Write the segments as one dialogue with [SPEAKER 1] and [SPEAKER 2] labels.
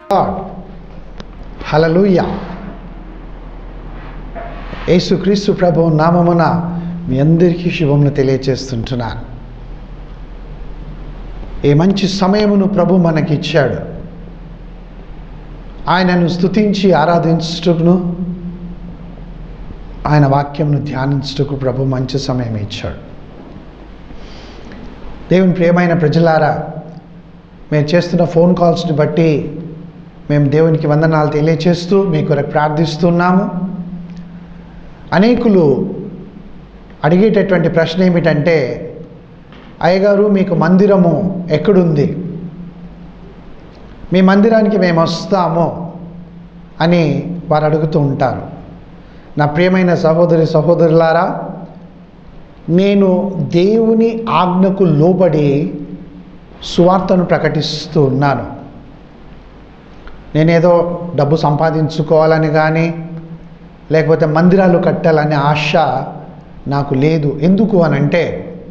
[SPEAKER 1] హలలుయ యేసుక్రీస్తు ప్రభు నామమున మీ అందరికీ శుభమును తెలియచేస్తుంటున్నాను ఈ మంచి సమయమును ప్రభు మనకిచ్చాడు ఆయనను స్తుతించి ఆరాధించుటకును ఆయన వాక్యంను ధ్యానించుటకు ప్రభు మంచి సమయం ఇచ్చాడు దేవుని ప్రియమైన ప్రజలారా మేము చేస్తున్న ఫోన్ కాల్స్ని బట్టి మేము దేవునికి వందనాలు తెలియచేస్తూ మీ కొరకు ప్రార్థిస్తున్నాము అనేకులు అడిగేటటువంటి ప్రశ్న ఏమిటంటే అయ్యగారు మీకు మందిరము ఎక్కడుంది మీ మందిరానికి మేము వస్తాము అని వారు అడుగుతూ ఉంటారు నా ప్రియమైన సహోదరి సహోదరులారా నేను దేవుని ఆజ్ఞకు లోబడి సువార్తను ప్రకటిస్తూ ఉన్నాను నేనేదో డబ్బు సంపాదించుకోవాలని కానీ లేకపోతే మందిరాలు కట్టాలనే ఆశ నాకు లేదు ఎందుకు అని అంటే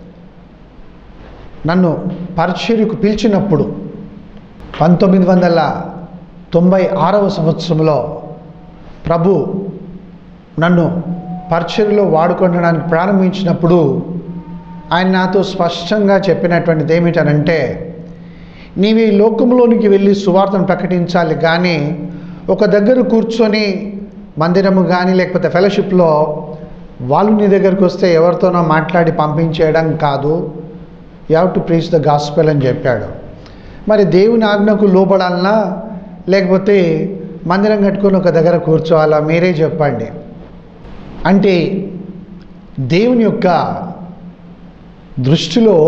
[SPEAKER 1] నన్ను పరిచర్యకు పిలిచినప్పుడు పంతొమ్మిది వందల తొంభై ఆరవ సంవత్సరంలో ప్రభు నన్ను పరిచర్యలో వాడుకోవడానికి ప్రారంభించినప్పుడు ఆయన నాతో స్పష్టంగా చెప్పినటువంటిది ఏమిటనంటే నీవు ఈ లోకంలోనికి వెళ్ళి సువార్తను ప్రకటించాలి కానీ ఒక దగ్గర కూర్చొని మందిరము కానీ లేకపోతే ఫెలోషిప్లో వాళ్ళు నీ దగ్గరకు వస్తే ఎవరితోనో మాట్లాడి పంపించేయడం కాదు you have to preach the gospel అని చెప్పాడు మరి దేవుని ఆజ్ఞకు లోపడాలన్నా లేకపోతే మందిరం కట్టుకొని ఒక దగ్గర కూర్చోవాలా మీరే చెప్పండి అంటే దేవుని యొక్క దృష్టిలో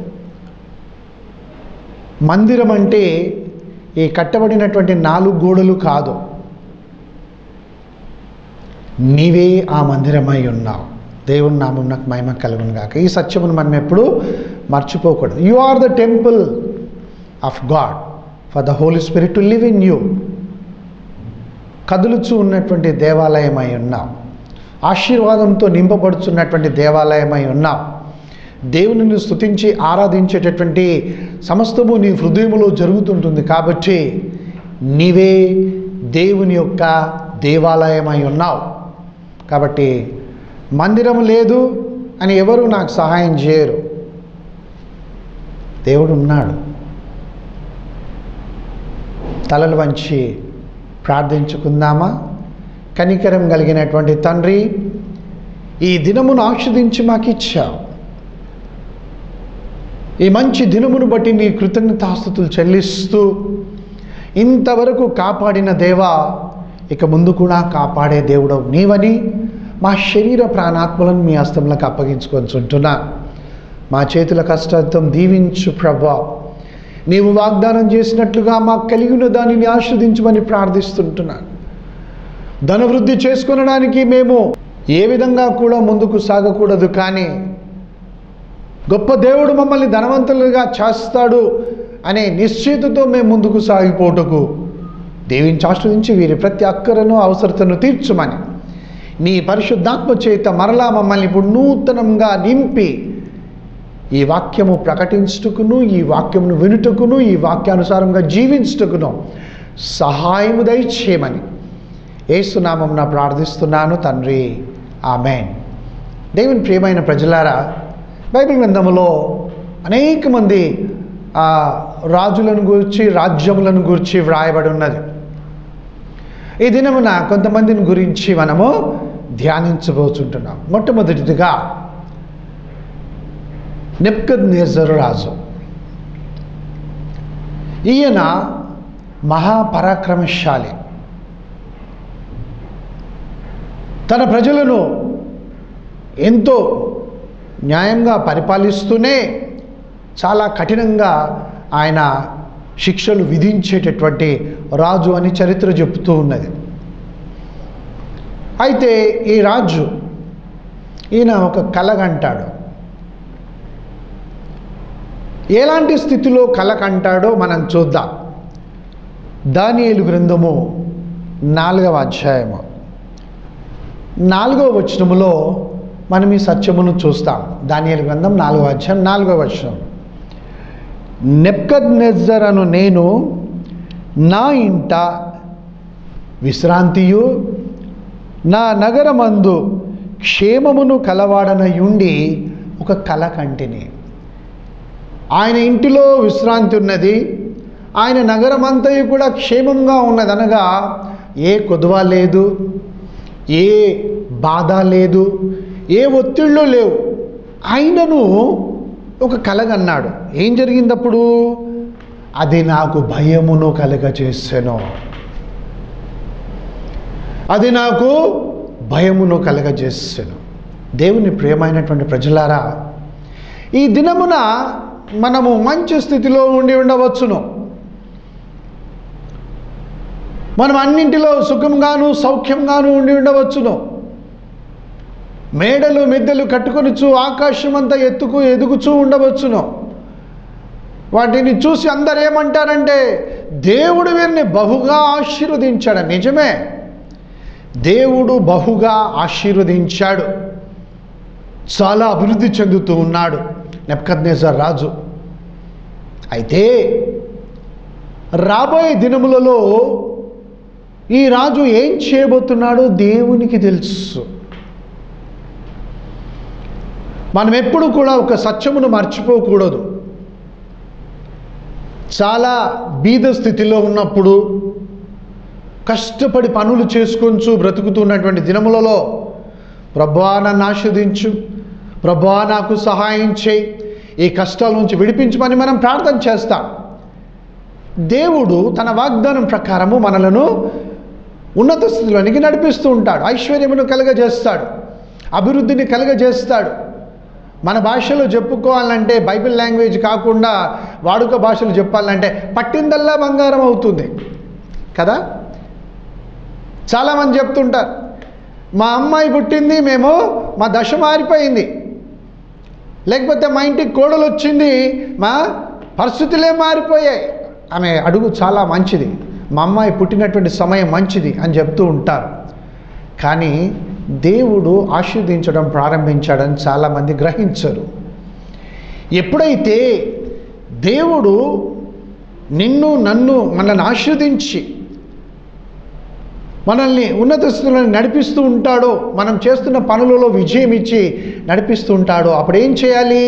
[SPEAKER 1] మందిరం అంటే ఈ కట్టబడినటువంటి నాలుగు గోడలు కాదు నీవే ఆ మందిరమై ఉన్నావు దేవుని నామం నాకు మహిమ కలుగును గాక ఈ సత్యమును మనం ఎప్పుడు మర్చిపోకూడదు you are the temple of God for the Holy Spirit to live in you కదులుచూ ఉన్నటువంటి దేవాలయమై ఉన్నాం ఆశీర్వాదంతో నింపబడుచున్నటువంటి దేవాలయమై ఉన్నాం దేవునిని స్తుతించి ఆరాధించేటటువంటి సమస్తము నీ హృదయములో జరుగుతుంటుంది కాబట్టి నీవే దేవుని యొక్క దేవాలయమై ఉన్నావు కాబట్టి మందిరం లేదు అని ఎవరు నాకు సహాయం చేయరు దేవుడు ఉన్నాడు తలలు వంచి ప్రార్థించుకుందామా కనికరం కలిగినటువంటి తండ్రి ఈ దినమును ఆక్షిదించి మాకు ఇచ్చావు ఈ మంచి దినమును బట్టి నీ కృతజ్ఞతాస్థుతులు చెల్లిస్తూ ఇంతవరకు కాపాడిన దేవా ఇక ముందు కూడా కాపాడే దేవుడవు నీవని మా శరీర ప్రాణాత్మలను మీ హస్తంలోకి అప్పగించుకొంచుంటున్నా మా చేతుల కష్టార్థం దీవించు ప్రభా నీవు వాగ్దానం చేసినట్లుగా మాకు కలిగిన దానిని ఆస్వాదించమని ప్రార్థిస్తుంటున్నాను ధనవృద్ధి చేసుకొనడానికి మేము ఏ విధంగా కూడా ముందుకు సాగకూడదు కానీ గొప్ప దేవుడు మమ్మల్ని ధనవంతులుగా చేస్తాడు అనే నిశ్చయితతో మేము ముందుకు సాగిపోటకు దేవించి ఆశ్రదించి వీరి ప్రతి అక్కరను అవసరతను తీర్చుమని నీ పరిశుద్ధాత్మ చేత మరలా మమ్మల్ని ఇప్పుడు నూతనంగా నింపి ఈ వాక్యము ప్రకటించుటకును ఈ వాక్యమును వినుటకును ఈ వాక్యానుసారంగా జీవించుటకును సహాయము దయచేయమని ఏసునామం నా ప్రార్థిస్తున్నాను తండ్రి ఆమెన్ దేవుని ప్రియమైన ప్రజలారా బైబిల్ గ్రంథములో అనేక మంది ఆ, రాజులను గురించి రాజ్యములను గురించి వ్రాయబడి ఉన్నది ఈ దినమున కొంతమందిని గురించి మనము ధ్యానించబోతుంటున్నాం మొట్టమొదటిదిగా నెప్కద్ నేజరు రాజు ఈయన మహాపరాక్రమశాలి తన ప్రజలను ఎంతో న్యాయంగా పరిపాలిస్తూనే చాలా కఠినంగా ఆయన శిక్షలు విధించేటటువంటి రాజు అని చరిత్ర చెబుతూ ఉన్నది అయితే ఈ రాజు ఈయన ఒక కలగంటాడు ఎలాంటి స్థితిలో కలకంటాడో మనం చూద్దాం దానియేలు గ్రంథము నాలుగవ అధ్యాయము నాలుగవ వచనములో మనం ఈ సత్యమును చూస్తాం దానియేలు గ్రంథం నాలుగవ అధ్యాయం నాలుగవ వచనం నెప్కద్ నెజ్జర్ అను నేను నా ఇంట విశ్రాంతియు నా నగరమందు క్షేమమును కలవాడనయుండి ఒక కల కంటిని ఆయన ఇంటిలో విశ్రాంతి ఉన్నది ఆయన నగరమంతయు కూడా క్షేమంగా ఉన్నది అనగా ఏ కొదువ లేదు ఏ బాధ లేదు ఏ ఒత్తిళ్ళు లేవు ఆయనను ఒక కలగన్నాడు ఏం జరిగిందప్పుడు అది నాకు భయమును కలగజేసెను అది నాకు భయమును కలగజేసెను దేవుని ప్రియమైనటువంటి ప్రజలారా ఈ దినమున మనము మంచి స్థితిలో ఉండి ఉండవచ్చును మనం అన్నింటిలో సుఖంగాను సౌఖ్యంగాను ఉండి ఉండవచ్చును మేడలు మిద్దెలు కట్టుకొనిచు ఆకాశమంతా ఎత్తుకు ఎదుగుచూ ఉండవచ్చును వాటిని చూసి అందరు ఏమంటారంటే దేవుడు వీరిని బహుగా ఆశీర్వదించాడు నిజమే దేవుడు బహుగా ఆశీర్వదించాడు చాలా అభివృద్ధి చెందుతూ ఉన్నాడు నెప్కద్నేజర్ రాజు అయితే రాబోయే దినములలో ఈ రాజు ఏం చేయబోతున్నాడో దేవునికి తెలుసు మనం ఎప్పుడు కూడా ఒక సత్యమును మర్చిపోకూడదు చాలా బీద స్థితిలో ఉన్నప్పుడు కష్టపడి పనులు చేసుకొంచు బ్రతుకుతున్నటువంటి దినములలో ప్రభా నన్ను ఆస్వాదించు ప్రభా నాకు సహాయం చేయి ఈ కష్టాల నుంచి విడిపించమని మనం ప్రార్థన చేస్తాం దేవుడు తన వాగ్దానం ప్రకారము మనలను ఉన్నత స్థితిలోనికి నడిపిస్తూ ఉంటాడు ఐశ్వర్యమును కలగజేస్తాడు అభివృద్ధిని కలగజేస్తాడు మన భాషలో చెప్పుకోవాలంటే బైబిల్ లాంగ్వేజ్ కాకుండా వాడుక భాషలు చెప్పాలంటే పట్టిందల్లా బంగారం అవుతుంది కదా చాలామంది చెప్తుంటారు మా అమ్మాయి పుట్టింది మేము మా దశ మారిపోయింది లేకపోతే మా ఇంటికి కోడలు వచ్చింది మా పరిస్థితులే మారిపోయాయి ఆమె అడుగు చాలా మంచిది మా అమ్మాయి పుట్టినటువంటి సమయం మంచిది అని చెప్తూ ఉంటారు కానీ దేవుడు ఆశీర్వదించడం ప్రారంభించాడని చాలామంది గ్రహించరు ఎప్పుడైతే దేవుడు నిన్ను నన్ను మనల్ని ఆశీర్వదించి మనల్ని ఉన్నత స్థితిలో నడిపిస్తూ ఉంటాడో మనం చేస్తున్న పనులలో విజయం ఇచ్చి నడిపిస్తూ ఉంటాడో అప్పుడు ఏం చేయాలి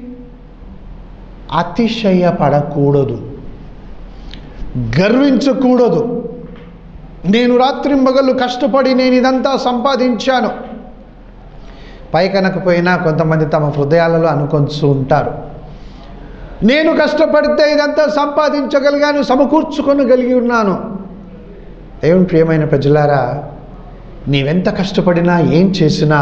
[SPEAKER 1] అతిశయపడకూడదు గర్వించకూడదు నేను రాత్రింబగళ్ళు కష్టపడి నేను ఇదంతా సంపాదించాను పైకనకపోయినా కొంతమంది తమ హృదయాలలో అనుకొంచు ఉంటారు నేను కష్టపడితే ఇదంతా సంపాదించగలిగాను సమకూర్చుకొనగలిగి ఉన్నాను దేవుని ప్రియమైన ప్రజలారా నీవెంత కష్టపడినా ఏం చేసినా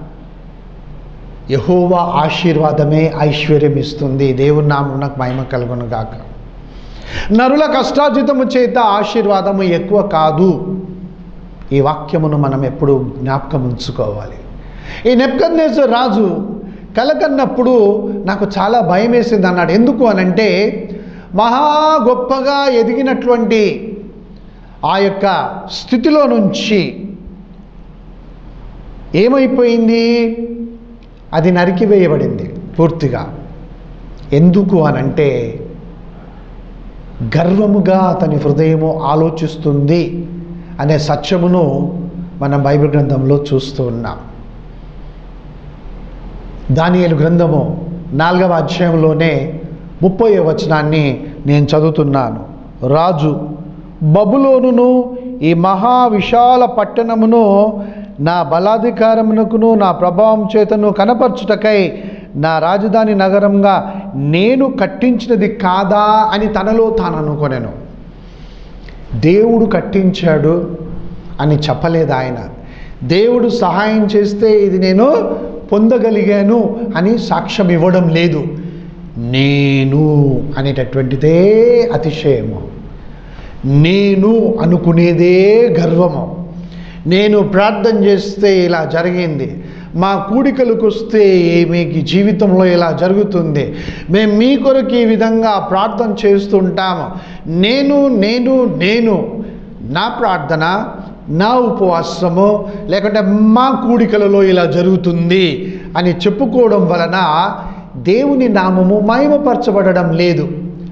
[SPEAKER 1] యహోవా ఆశీర్వాదమే ఐశ్వర్యం ఇస్తుంది దేవుని నామం నాకు మహిమ కలుగును గాక నరుల కష్టార్జితము చేత ఆశీర్వాదము ఎక్కువ కాదు ఈ వాక్యమును మనం ఎప్పుడు జ్ఞాపకం ఉంచుకోవాలి ఈ నెప్కద్నేశ్వర రాజు కలకన్నప్పుడు నాకు చాలా భయం వేసింది అన్నాడు ఎందుకు అనంటే మహా గొప్పగా ఎదిగినటువంటి ఆ యొక్క స్థితిలో నుంచి ఏమైపోయింది అది నరికివేయబడింది పూర్తిగా ఎందుకు అనంటే గర్వముగా అతని హృదయము ఆలోచిస్తుంది అనే సత్యమును మనం బైబిల్ గ్రంథంలో చూస్తూ ఉన్నాం దానియేలు గ్రంథము నాలుగవ అధ్యాయంలోనే ముప్పై వచనాన్ని నేను చదువుతున్నాను రాజు బబులోనును ఈ మహా విశాల పట్టణమును నా బలాధికారమునకును నా ప్రభావం చేతను కనపరచుటకై నా రాజధాని నగరంగా నేను కట్టించినది కాదా అని తనలో తాను అనుకొనెను దేవుడు కట్టించాడు అని చెప్పలేదు ఆయన దేవుడు సహాయం చేస్తే ఇది నేను పొందగలిగాను అని సాక్ష్యం ఇవ్వడం లేదు నేను అనేటటువంటిదే అతిశయము నేను అనుకునేదే గర్వము నేను ప్రార్థన చేస్తే ఇలా జరిగింది మా కూడికలకు వస్తే మీకు జీవితంలో ఇలా జరుగుతుంది మేము మీ కొరకు ఈ విధంగా ప్రార్థన చేస్తుంటాము నేను నేను నేను నా ప్రార్థన నా ఉపవాసము లేకుంటే మా కూడికలలో ఇలా జరుగుతుంది అని చెప్పుకోవడం వలన దేవుని నామము మహిమపరచబడడం లేదు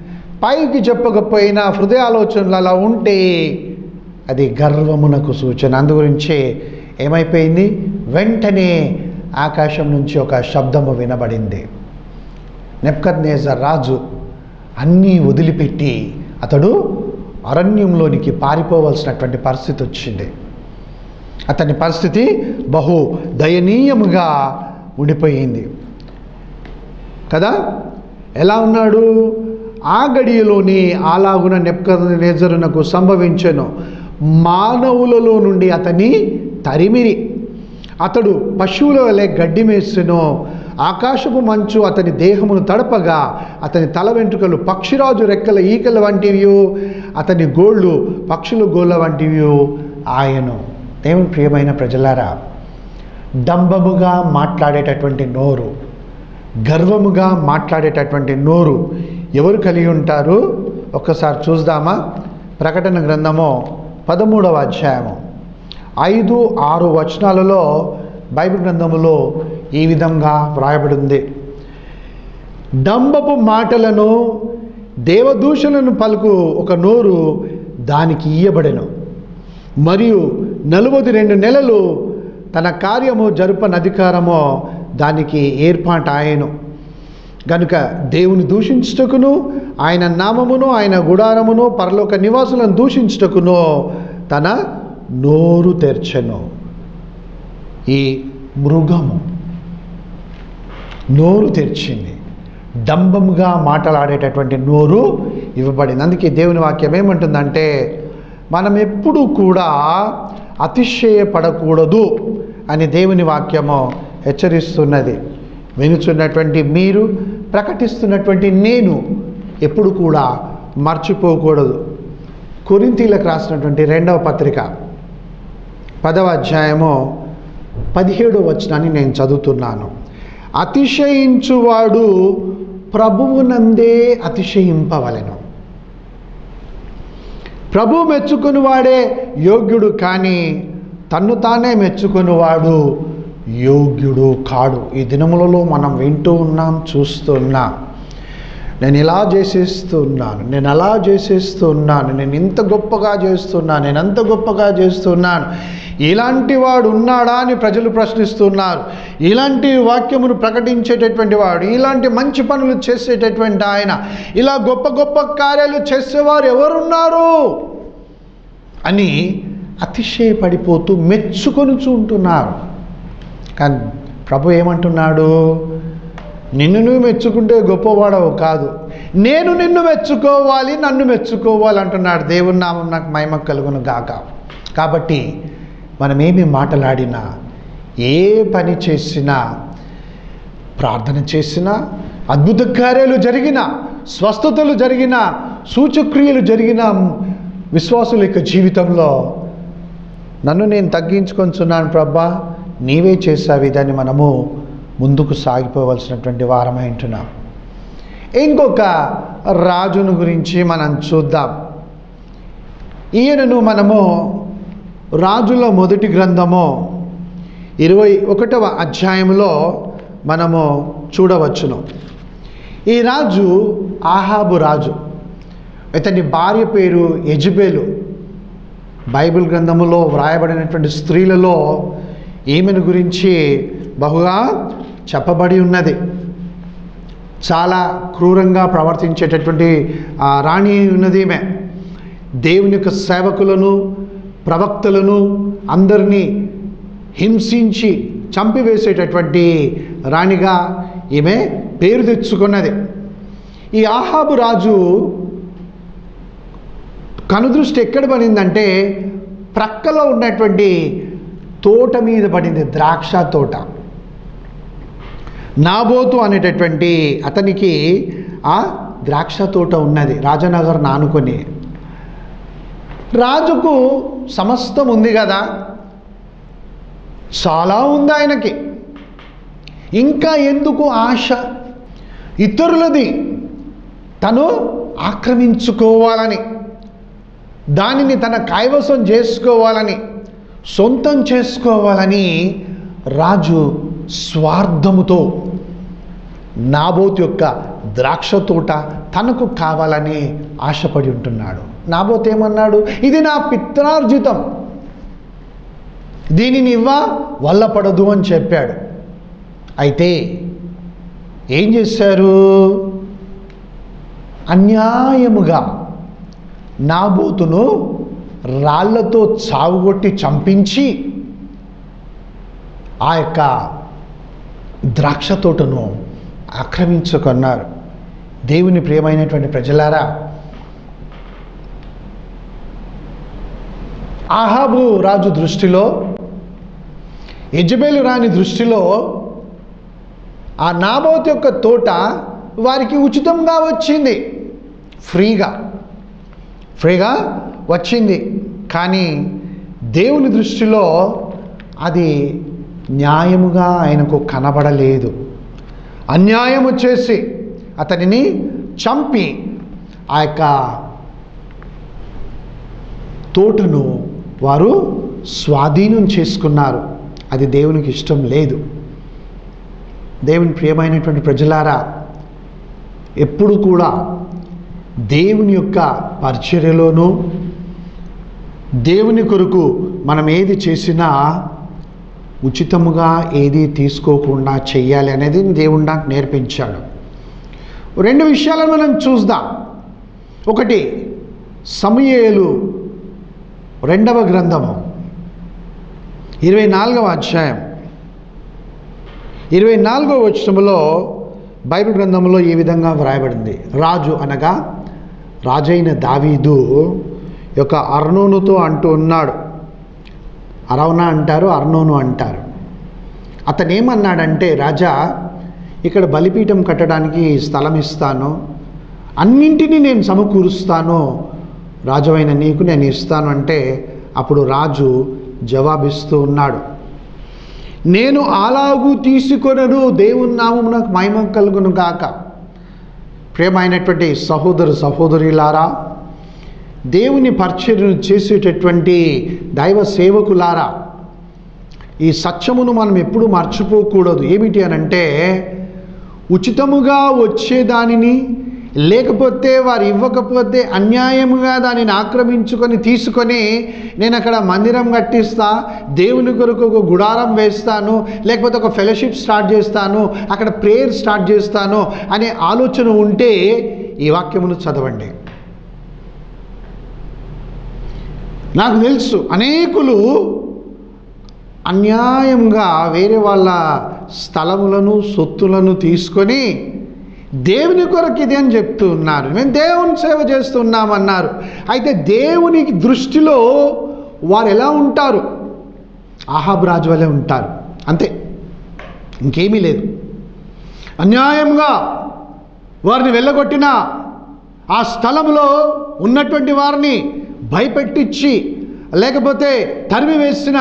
[SPEAKER 1] పైకి చెప్పకపోయినా హృదయ ఆలోచనలు అలా ఉంటే అది గర్వమునకు సూచన అందు గురించే ఏమైపోయింది వెంటనే ఆకాశం నుంచి ఒక శబ్దము వినబడింది నెప్కద్నేజర్ రాజు అన్నీ వదిలిపెట్టి అతడు అరణ్యంలోనికి పారిపోవలసినటువంటి పరిస్థితి వచ్చింది అతని పరిస్థితి బహు దయనీయముగా ఉండిపోయింది కదా ఎలా ఉన్నాడు ఆ గడియలోని అలాగున నెప్కద్నేజరునకు సంభవించెను మానవులలో నుండి అతని తరిమిరి అతడు పశువుల వలె గడ్డి మేసెను ఆకాశపు మంచు అతని దేహమును తడపగా అతని తల వెంట్రుకలు పక్షిరాజు రెక్కల ఈకల వంటివి అతని గోళ్ళు పక్షుల గోళ్ళ వంటివి ఆయను దేవుని ప్రియమైన ప్రజలారా డంబముగా మాట్లాడేటటువంటి నోరు గర్వముగా మాట్లాడేటటువంటి నోరు ఎవరు కలిగి ఉంటారు ఒక్కసారి చూద్దామా ప్రకటన గ్రంథము పదమూడవ అధ్యాయము ఐదు ఆరు వచనాలలో బైబిల్ గ్రంథములో ఈ విధంగా వ్రాయబడింది డంబపు మాటలను దేవదూషణను పలుకు ఒక నోరు దానికి ఇయ్యబడెను మరియు నలువది రెండు నెలలు తన కార్యము జరుపని అధికారము దానికి ఏర్పాటు ఆయను గనుక దేవుని దూషించుటకును ఆయన నామమును ఆయన గుడారమును పరలోక నివాసులను దూషించుటకును తన నోరు తెర్చెను ఈ మృగము నోరు తెరిచింది డంబముగా మాటలాడేటటువంటి నోరు ఇవ్వబడింది అందుకే దేవుని వాక్యం ఏమంటుందంటే మనం ఎప్పుడూ కూడా అతిశయపడకూడదు అని దేవుని వాక్యము హెచ్చరిస్తున్నది వినుచున్నటువంటి మీరు ప్రకటిస్తున్నటువంటి నేను ఎప్పుడు కూడా మర్చిపోకూడదు కొరింతీలకు రాసినటువంటి రెండవ పత్రిక పదవ అధ్యాయము పదిహేడో వచనాన్ని నేను చదువుతున్నాను అతిశయించువాడు ప్రభువునందే అతిశయింపవలెను ప్రభు మెచ్చుకుని వాడే యోగ్యుడు కానీ తన్ను తానే మెచ్చుకునివాడు యోగ్యుడు కాడు ఈ దినములలో మనం వింటూ ఉన్నాం చూస్తున్నాం నేను ఇలా చేసేస్తున్నాను నేను అలా చేసేస్తున్నాను నేను ఇంత గొప్పగా చేస్తున్నాను నేను అంత గొప్పగా చేస్తున్నాను ఇలాంటి వాడు ఉన్నాడా అని ప్రజలు ప్రశ్నిస్తున్నారు ఇలాంటి వాక్యమును ప్రకటించేటటువంటి వాడు ఇలాంటి మంచి పనులు చేసేటటువంటి ఆయన ఇలా గొప్ప గొప్ప కార్యాలు చేసేవారు ఎవరున్నారు అని అతిశయపడిపోతూ మెచ్చుకొని చూంటున్నారు కానీ ప్రభు ఏమంటున్నాడు నిన్ను నువ్వు మెచ్చుకుంటే గొప్పవాడవు కాదు నేను నిన్ను మెచ్చుకోవాలి నన్ను మెచ్చుకోవాలి అంటున్నాడు దేవుని నామం నాకు మహిమ కలుగును గాక కాబట్టి మనం ఏమి మాట్లాడినా ఏ పని చేసినా ప్రార్థన చేసినా అద్భుత కార్యాలు జరిగిన స్వస్థతలు జరిగిన సూచక్రియలు జరిగిన విశ్వాసుల యొక్క జీవితంలో నన్ను నేను తగ్గించుకొంచున్నాను ప్రభా నీవే చేసావి దాన్ని మనము ముందుకు సాగిపోవలసినటువంటి వారమై ఉంటున్నాం ఇంకొక రాజును గురించి మనం చూద్దాం ఈయనను మనము రాజుల మొదటి గ్రంథము ఇరవై ఒకటవ అధ్యాయంలో మనము చూడవచ్చును ఈ రాజు ఆహాబు రాజు ఇతని భార్య పేరు యజబేలు బైబిల్ గ్రంథములో వ్రాయబడినటువంటి స్త్రీలలో ఈమెను గురించి బహుగా చెప్పబడి ఉన్నది చాలా క్రూరంగా ప్రవర్తించేటటువంటి ఆ రాణి ఉన్నది ఈమె దేవుని యొక్క సేవకులను ప్రవక్తలను అందరినీ హింసించి చంపివేసేటటువంటి రాణిగా ఈమె పేరు తెచ్చుకున్నది ఈ ఆహాబు రాజు కనుదృష్టి ఎక్కడ పడిందంటే ప్రక్కలో ఉన్నటువంటి తోట మీద పడింది ద్రాక్ష తోట నాబోతు అనేటటువంటి అతనికి ఆ ద్రాక్ష తోట ఉన్నది రాజనగర్ నానుకొని రాజుకు సమస్తం ఉంది కదా చాలా ఉంది ఆయనకి ఇంకా ఎందుకు ఆశ ఇతరులది తను ఆక్రమించుకోవాలని దానిని తన కైవసం చేసుకోవాలని సొంతం చేసుకోవాలని రాజు స్వార్థముతో నాబోతు యొక్క ద్రాక్ష తోట తనకు కావాలని ఆశపడి ఉంటున్నాడు నాబోత్ ఏమన్నాడు ఇది నా పిత్రార్జితం దీనిని ఇవ్వ వల్లపడదు అని చెప్పాడు అయితే ఏం చేశారు అన్యాయముగా నాబోతును రాళ్లతో చావుగొట్టి చంపించి ఆ యొక్క ద్రాక్ష తోటను ఆక్రమించుకున్నారు దేవుని ప్రియమైనటువంటి ప్రజలారా ఆహాబు రాజు దృష్టిలో యజబేలు రాణి దృష్టిలో ఆ నాబోత్ యొక్క తోట వారికి ఉచితంగా వచ్చింది ఫ్రీగా ఫ్రీగా వచ్చింది కానీ దేవుని దృష్టిలో అది న్యాయముగా ఆయనకు కనబడలేదు అన్యాయం వచ్చేసి అతనిని చంపి ఆ యొక్క తోటను వారు స్వాధీనం చేసుకున్నారు అది దేవునికి ఇష్టం లేదు దేవుని ప్రియమైనటువంటి ప్రజలారా ఎప్పుడు కూడా దేవుని యొక్క పరిచర్యలోనూ దేవుని కొరకు మనం ఏది చేసినా ఉచితముగా ఏది తీసుకోకుండా చెయ్యాలి అనేది దేవుడు నాకు నేర్పించాడు రెండు విషయాలను మనం చూద్దాం ఒకటి సమయేలు రెండవ గ్రంథము ఇరవై నాలుగవ అధ్యాయం ఇరవై నాలుగవ వచనములో బైబిల్ గ్రంథంలో ఈ విధంగా వ్రాయబడింది రాజు అనగా రాజైన దావీదు యొక్క అర్నోనుతో అంటూ ఉన్నాడు అరవన అంటారు అర్నోను అంటారు అతను ఏమన్నాడంటే రాజా ఇక్కడ బలిపీఠం కట్టడానికి స్థలం ఇస్తాను అన్నింటినీ నేను సమకూరుస్తాను రాజువైన నీకు నేను ఇస్తాను అంటే అప్పుడు రాజు జవాబిస్తూ ఉన్నాడు నేను అలాగూ తీసుకొనను దేవుని నామం నాకు మహిమ కలుగును గాక ప్రేమైనటువంటి సహోదరు సహోదరులారా దేవుని పరిచర్యను చేసేటటువంటి దైవ సేవకులారా ఈ సత్యమును మనం ఎప్పుడు మర్చిపోకూడదు ఏమిటి అనంటే ఉచితముగా వచ్చేదానిని లేకపోతే వారు ఇవ్వకపోతే అన్యాయముగా దానిని ఆక్రమించుకొని తీసుకొని నేను అక్కడ మందిరం కట్టిస్తా దేవుని కొరకు ఒక గుడారం వేస్తాను లేకపోతే ఒక ఫెలోషిప్ స్టార్ట్ చేస్తాను అక్కడ ప్రేయర్ స్టార్ట్ చేస్తాను అనే ఆలోచన ఉంటే ఈ వాక్యమును చదవండి నాకు తెలుసు అనేకులు అన్యాయంగా వేరే వాళ్ళ స్థలములను సొత్తులను తీసుకొని దేవుని కొరకు ఇది అని చెప్తూ ఉన్నారు మేము దేవుని సేవ చేస్తున్నామన్నారు అయితే దేవుని దృష్టిలో వారు ఎలా ఉంటారు ఆహాబ్ రాజు వలె ఉంటారు అంతే ఇంకేమీ లేదు అన్యాయంగా వారిని వెళ్ళగొట్టిన ఆ స్థలంలో ఉన్నటువంటి వారిని భయపెట్టించి లేకపోతే తరిమి వేసిన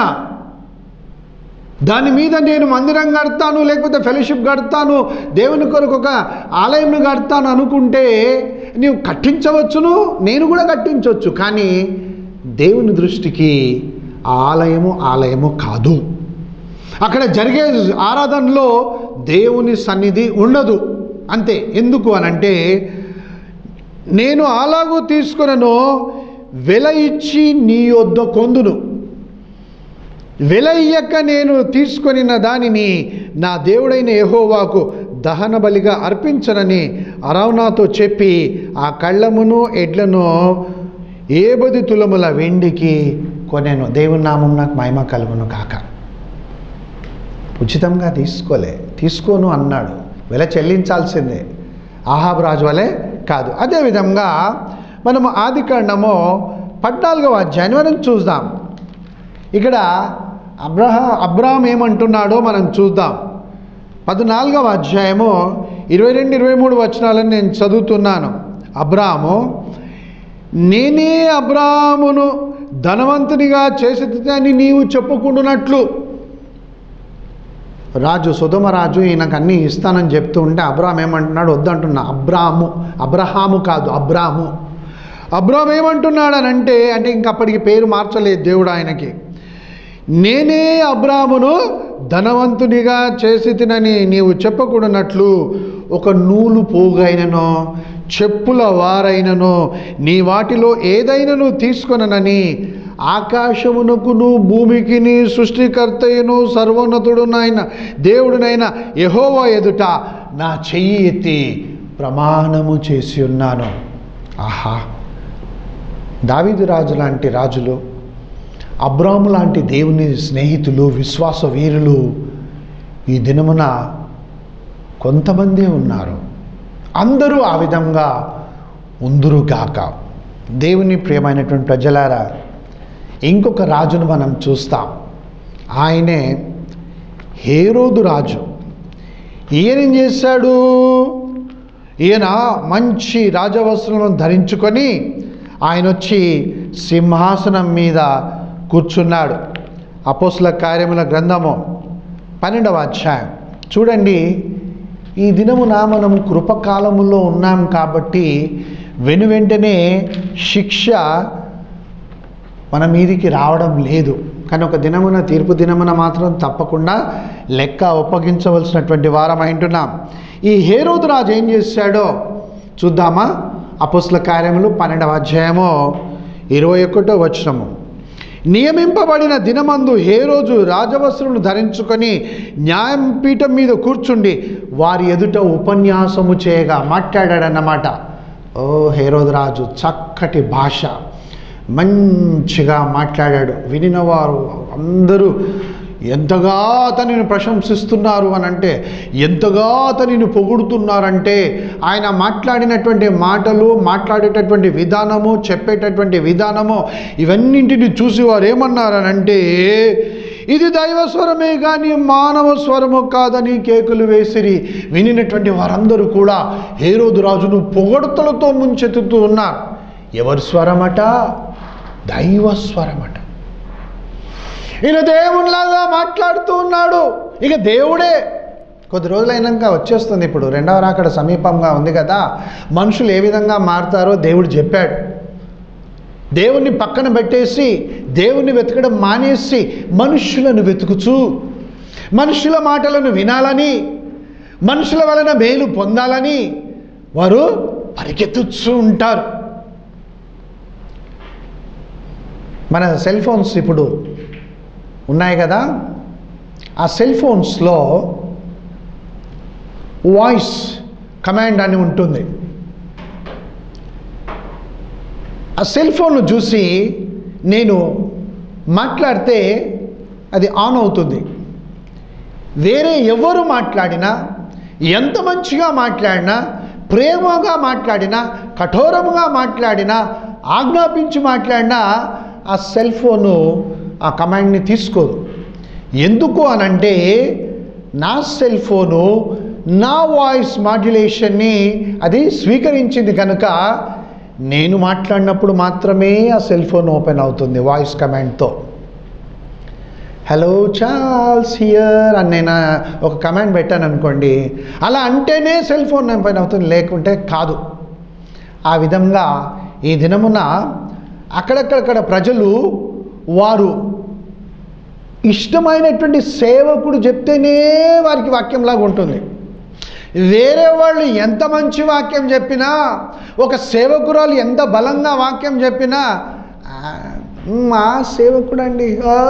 [SPEAKER 1] దాని మీద నేను మందిరం కడతాను లేకపోతే ఫెలోషిప్ కడతాను దేవుని కొరకు ఒక ఆలయం కడతాను అనుకుంటే నీవు కట్టించవచ్చును నేను కూడా కట్టించవచ్చు కానీ దేవుని దృష్టికి ఆ ఆలయము ఆలయము కాదు అక్కడ జరిగే ఆరాధనలో దేవుని సన్నిధి ఉండదు అంతే ఎందుకు అనంటే నేను అలాగూ తీసుకునను వెల ఇచ్చి నీ యొద్ద కొందును వెల ఇయ్యక నేను తీసుకొనిన దానిని నా దేవుడైన యెహోవాకు దహన బలిగా అర్పించనని అరవనాతో చెప్పి ఆ కళ్ళమును ఎడ్లను ఏబది తులముల వెండికి కొనెను దేవుని నామం నాకు మహిమ కలుగును కాక ఉచితంగా తీసుకోలే తీసుకోను అన్నాడు వెల చెల్లించాల్సిందే ఆహాబ్ రాజు వలె కాదు అదేవిధంగా మనము ఆది కాండము పద్నాలుగవ అధ్యాయం మనం చూద్దాం ఇక్కడ అబ్రహా అబ్రాహం ఏమంటున్నాడో మనం చూద్దాం పద్నాలుగవ అధ్యాయము ఇరవై రెండు ఇరవై మూడు వచనాలను నేను చదువుతున్నాను అబ్రాహము నేనే అబ్రాహమును ధనవంతునిగా చేసేదని నీవు చెప్పుకుంటున్నట్లు రాజు సుధమ రాజు ఈయనకు అన్నీ ఇస్తానని చెప్తూ ఉంటే అబ్రాహం ఏమంటున్నాడు వద్దంటున్నా అబ్రాహము అబ్రహాము కాదు అబ్రాహము అబ్రాహం ఏమంటున్నాడు అని అంటే అంటే ఇంక అప్పటికి పేరు మార్చలేదు దేవుడు ఆయనకి నేనే అబ్రామును ధనవంతునిగా చేసి తినని నీవు చెప్పకూడనట్లు ఒక నూలు పోగైననో చెప్పుల వారైననో నీ వాటిలో ఏదైనను తీసుకొననని ఆకాశమునకును భూమికిని సృష్టికర్తయును సర్వోన్నతుడునైన దేవుడునైన యహోవా ఎదుట నా చెయ్యి ఎత్తి ప్రమాణము చేసి ఉన్నాను ఆహా దావీదు రాజు లాంటి రాజులు అబ్రాము లాంటి దేవుని స్నేహితులు విశ్వాస వీరులు ఈ దినమున కొంతమందే ఉన్నారు అందరూ ఆ విధంగా ఉందురు కాక దేవుని ప్రియమైనటువంటి ప్రజలారా ఇంకొక రాజును మనం చూస్తాం ఆయనే హేరోదు రాజు ఈయన ఏం చేశాడు ఈయన మంచి రాజవస్త్రం ధరించుకొని ఆయన వచ్చి సింహాసనం మీద కూర్చున్నాడు అపోస్ల కార్యముల గ్రంథము పన్నెండవ అధ్యాయం చూడండి ఈ దినమున మనం కృపకాలములో ఉన్నాం కాబట్టి వెను వెంటనే శిక్ష మన మీదికి రావడం లేదు కానీ ఒక దినమున తీర్పు దినమున మాత్రం తప్పకుండా లెక్క ఒప్పగించవలసినటువంటి వారం అంటున్నాం ఈ హేరోదు రాజు ఏం చేశాడో చూద్దామా అపుస్ల కార్యములు పన్నెండవ అధ్యాయము ఇరవై ఒకటో వచనము నియమింపబడిన దినమందు ఏ రోజు రాజవస్త్రములు ధరించుకొని న్యాయపీఠం మీద కూర్చుండి వారి ఎదుట ఉపన్యాసము చేయగా మాట్లాడాడన్నమాట ఓ హేరోదు రాజు చక్కటి భాష మంచిగా మాట్లాడాడు వినినవారు అందరూ ఎంతగా అతనిని ప్రశంసిస్తున్నారు అని అంటే ఎంతగా అతనిని పొగుడుతున్నారంటే ఆయన మాట్లాడినటువంటి మాటలు మాట్లాడేటటువంటి విధానము చెప్పేటటువంటి విధానము ఇవన్నింటిని చూసి వారు ఏమన్నారనంటే ఇది దైవ స్వరమే కానీ మానవ స్వరము కాదని కేకులు వేసిరి వినినటువంటి వారందరూ కూడా హేరోదు రాజును పొగడుతలతో ముంచెత్తుతూ ఉన్నారు ఎవరి స్వరమట దైవ స్వరమట ఈయన దేవునిలాగా మాట్లాడుతూ ఉన్నాడు ఇక దేవుడే కొద్ది రోజులైనాక వచ్చేస్తుంది ఇప్పుడు రెండవ రాకడ సమీపంగా ఉంది కదా మనుషులు ఏ విధంగా మారుతారో దేవుడు చెప్పాడు దేవుణ్ణి పక్కన పెట్టేసి దేవుణ్ణి వెతకడం మానేసి మనుష్యులను వెతుకుచూ మనుషుల మాటలను వినాలని మనుషుల వలన మేలు పొందాలని వారు పరిగెత్తుచూ ఉంటారు మన సెల్ ఫోన్స్ ఇప్పుడు ఉన్నాయి కదా ఆ సెల్ ఫోన్స్లో వాయిస్ కమాండ్ అని ఉంటుంది ఆ సెల్ ఫోన్ చూసి నేను మాట్లాడితే అది ఆన్ అవుతుంది వేరే ఎవరు మాట్లాడినా ఎంత మంచిగా మాట్లాడినా ప్రేమగా మాట్లాడినా కఠోరముగా మాట్లాడినా ఆజ్ఞాపించి మాట్లాడినా ఆ సెల్ ఫోను ఆ కమాండ్ని తీసుకోదు ఎందుకు అనంటే నా సెల్ ఫోను నా వాయిస్ మాడ్యులేషన్ని అది స్వీకరించింది కనుక నేను మాట్లాడినప్పుడు మాత్రమే ఆ సెల్ ఫోన్ ఓపెన్ అవుతుంది వాయిస్ కమాండ్తో హలో చార్ల్స్ హియర్ అని నేను ఒక కమాండ్ పెట్టాను అనుకోండి అలా అంటేనే సెల్ ఫోన్ ఓపెన్ అవుతుంది లేకుంటే కాదు ఆ విధంగా ఈ దినమున అక్కడక్కడక్కడ ప్రజలు వారు ఇష్టమైనటువంటి సేవకుడు చెప్తేనే వారికి వాక్యంలాగా ఉంటుంది వేరే వాళ్ళు ఎంత మంచి వాక్యం చెప్పినా ఒక సేవకురాలు ఎంత బలంగా వాక్యం చెప్పినా "ఆ, మా సేవకుడు అండి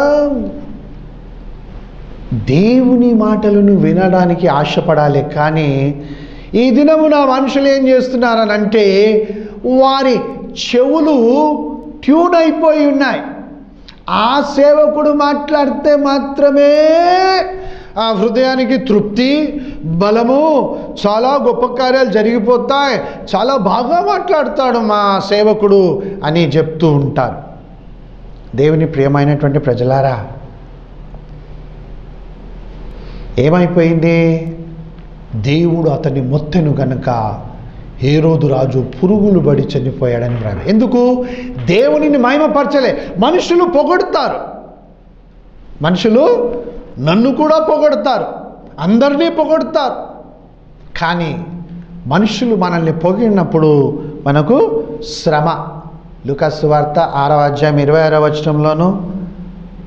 [SPEAKER 1] దేవుని మాటలను వినడానికి ఆశపడాలి కానీ ఈ దినమున మనుషులు ఏం చేస్తున్నారనంటే వారి చెవులు ట్యూన్ అయిపోయి ఉన్నాయి ఆ సేవకుడు మాట్లాడితే మాత్రమే ఆ హృదయానికి తృప్తి బలము చాలా గొప్ప కార్యాలు జరిగిపోతాయి చాలా బాగా మాట్లాడతాడు మా సేవకుడు అని చెప్తూ ఉంటారు దేవుని ప్రియమైనటువంటి ప్రజలారా ఏమైపోయింది దేవుడు అతని మొత్తెను గనుక హేరోదు రాజు పురుగులు పడి చనిపోయాడని రాదు ఎందుకు దేవునిని మహిమపరచలే మనుషులు పొగడుతారు మనుషులు నన్ను కూడా పొగడతారు అందరినీ పొగడతారు కానీ మనుషులు మనల్ని పొగిడినప్పుడు మనకు శ్రమ లుకస్ వార్త ఆరవ అధ్యాయం ఇరవై ఆరవ వచనంలోను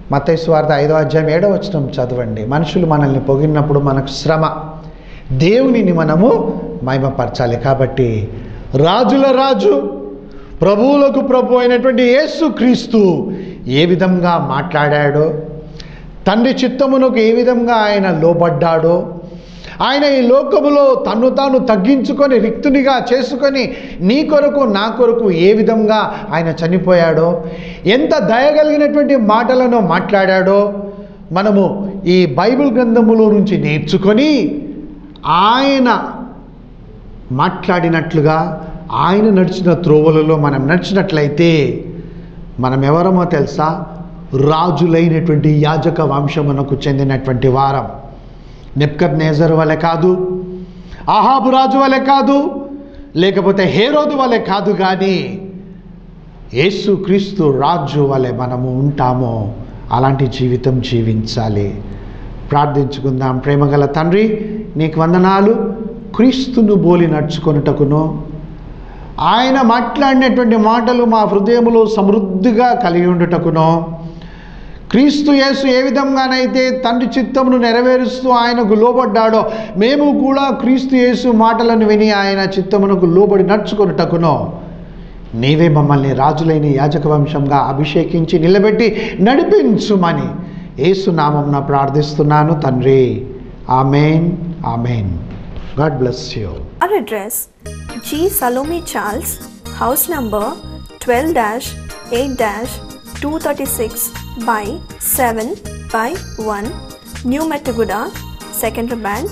[SPEAKER 1] మత్తయి స్వార్థ ఐదో అధ్యాయం ఏడో వచనం చదవండి మనుషులు మనల్ని పొగిడినప్పుడు మనకు శ్రమ దేవునిని మనము మహిమపరచాలి కాబట్టి రాజుల రాజు ప్రభువులకు ప్రభు అయినటువంటి యేసు క్రీస్తు ఏ విధంగా మాట్లాడాడో తండ్రి చిత్తమునకు ఏ విధంగా ఆయన లోబడ్డాడో ఆయన ఈ లోకములో తన్ను తాను తగ్గించుకొని రిక్తునిగా చేసుకొని నీ కొరకు నా కొరకు ఏ విధంగా ఆయన చనిపోయాడో ఎంత దయగలిగినటువంటి మాటలను మాట్లాడాడో మనము ఈ బైబిల్ గ్రంథములో నుంచి నేర్చుకొని ఆయన మాట్లాడినట్లుగా ఆయన నడిచిన త్రోవలలో మనం నడిచినట్లయితే మనం ఎవరమో తెలుసా రాజులైనటువంటి యాజక వంశమునకు చెందినటువంటి వారం నెప్కత్ నేజర్ వలె కాదు ఆహాబు రాజు వలె కాదు లేకపోతే హేరోదు వలె కాదు కానీ యేసు క్రీస్తు రాజు వలె మనము ఉంటామో అలాంటి జీవితం జీవించాలి ప్రార్థించుకుందాం ప్రేమగల తండ్రి నీకు వందనాలు క్రీస్తును బోలి నడుచుకొనుటకును ఆయన మాట్లాడినటువంటి మాటలు మా హృదయములో సమృద్ధిగా కలిగి ఉండుటకునో క్రీస్తు యేసు ఏ విధంగానైతే తండ్రి చిత్తమును నెరవేరుస్తూ ఆయనకు లోబడ్డాడో మేము కూడా క్రీస్తు యేసు మాటలను విని ఆయన చిత్తమునకు లోబడి నడుచుకొనుటకునో నీవే మమ్మల్ని రాజులైన యాజక వంశంగా అభిషేకించి నిలబెట్టి నడిపించుమని ఏసునామంన ప్రార్థిస్తున్నాను తండ్రి amen amen God bless you
[SPEAKER 2] Our address G. Salome Charles, house number 12 8 236 by 7 by 1, New Metaguda, Secondary Band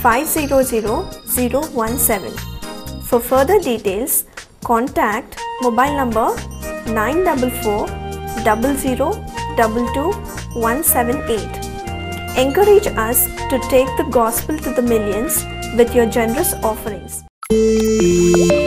[SPEAKER 2] 500017. For further details, contact mobile number 944 00 22 178. Encourage us to take the gospel to the millions with your generous offerings.